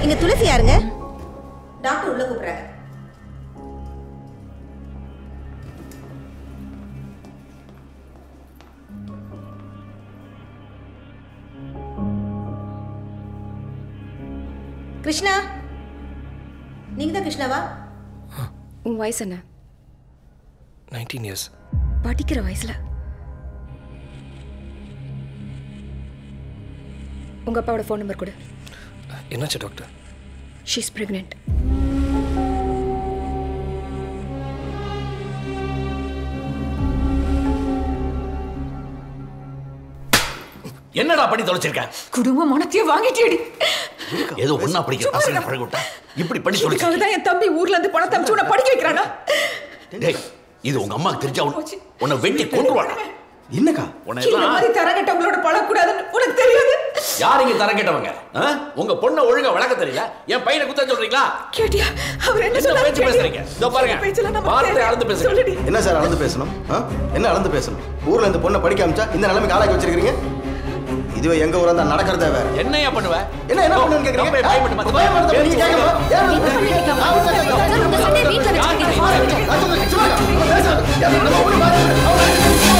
இங்க துளசி யாருங்க டாக்டர் உள்ள கூப்பிடுறாங்க கிருஷ்ணா நீங்க தான் கிருஷ்ணாவா உன் வயசு என்ன நைன்டீன் இயர்ஸ் படிக்கிற வயசுல உங்க அப்பாவோட ஃபோன் நம்பர் கொடு என்னாச்சு டாக்டர் ஷீஸ் பிரெக்னென்ட் என்னடா பண்ணி தொலைச்சிருக்க குடும்ப மனத்தையும் வாங்கிட்டேடி ஏதோ ஒண்ணா படிக்கிற பசங்க பழக விட்டா இப்படி பண்ணி இதுக்காக தொலைச்சிருக்க தான் என் தம்பி ஊர்ல இருந்து பணத்தை அனுப்பிச்சு உன்னை படிக்க வைக்கிறானா டேய் இது உங்க அம்மாக்கு தெரிஞ்சா உன்னை- உன்னை வெட்டி கொண்டுருவாடா என்னக்கா உன்னை இந்த எல்லாம் மாதிரி தரங்கட்டவங்களோட பழக்கூடாதுன்னு உனக்கு தெரியாது யார் இங்க தரம் கேட்டவங்க ஆ? உங்க பொண்ணை ஒழுங்கா வளர்க்க தெரியல என் பையனை குத்த சொல்றீங்களா கேட்டியா அவர் என்ன என்ன சொன்னாரு பேச்சு கேட்டியா? பேசுறீங்க இதோ பாருங்க பேச்செல்லாம் நமக்கு வார்த்தை தேவை. அளந்து பேசுங்க சொல்லுடி. என்ன சார் அளந்து பேசணும் ஆ? என்ன அளந்து பேசணும் ஊர்ல இந்த பொண்ணை படிக்க அமைச்சா இந்த நிலைமைக்கு ஆளாக்கி வச்சிருக்கீங்க இதுவே எங்க ஊரா இருந்தா நடக்கிறதே வேற என்னையா பண்ணுவ என்ன என்ன பண்ணுன்னு கேக்குறீங்க நம்ம பயப்பட்டு பார்த்து பயப்படுத்த நீங்க கேட்கணும் ஏன் என்ன பண்ணிருக்கீங்க? நான் ஒண்ணும் கேட்கல. சார், உங்க சண்டையை வீட்ல வச்சுக்கிட்டீங்க. நான் சொல்றேன், சும்மா இருங்க. நான் சொல்றேன், சும்மா இருங்க. பேசாத. யாரும் நம்ம ஒண்ணும் பாத்துக்கல.